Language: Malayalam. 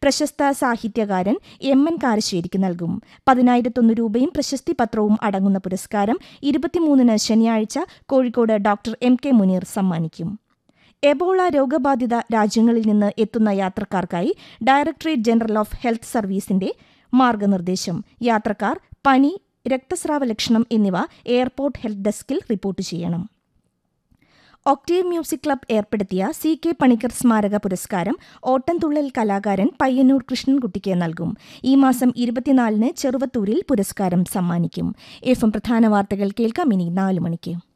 പ്രശസ്ത സാഹിത്യകാരൻ എം എൻ കാരശ്ശേരിക്ക് നൽകും പതിനായിരത്തൊന്ന് രൂപയും പ്രശസ്തി പത്രവും അടങ്ങുന്ന പുരസ്കാരം ഇരുപത്തിമൂന്നിന് ശനിയാഴ്ച Kozhikode doctor M K Muneer സമ്മാനിക്കും എബോള രോഗബാധിത രാജ്യങ്ങളിൽ നിന്ന് എത്തുന്ന യാത്രക്കാർക്കായി ഡയറക്ടറേറ്റ് ജനറൽ ഓഫ് ഹെൽത്ത് സർവീസിന്റെ മാർഗനിർദ്ദേശം യാത്രക്കാർ പനി രക്തസ്രാവ ലക്ഷണം എന്നിവ എയർപോർട്ട് ഹെൽത്ത് ഡെസ്കിൽ റിപ്പോർട്ട് ചെയ്യണം ഒക്ടേവ് മ്യൂസിക് ക്ലബ് ഏർപ്പെടുത്തിയ സി കെ പണിക്കർ സ്മാരക പുരസ്കാരം ഓട്ടംതുള്ളൽ കലാകാരൻ പയ്യന്നൂർ കൃഷ്ണൻകുട്ടിക്ക് നൽകും ഈ മാസം ഇരുപത്തിനാലിന് ചെറുവത്തൂരിൽ പുരസ്കാരം സമ്മാനിക്കും എഫ് എം പ്രധാന വാർത്തകൾ കേൾക്കാം ഇനി നാല് മണിക്ക്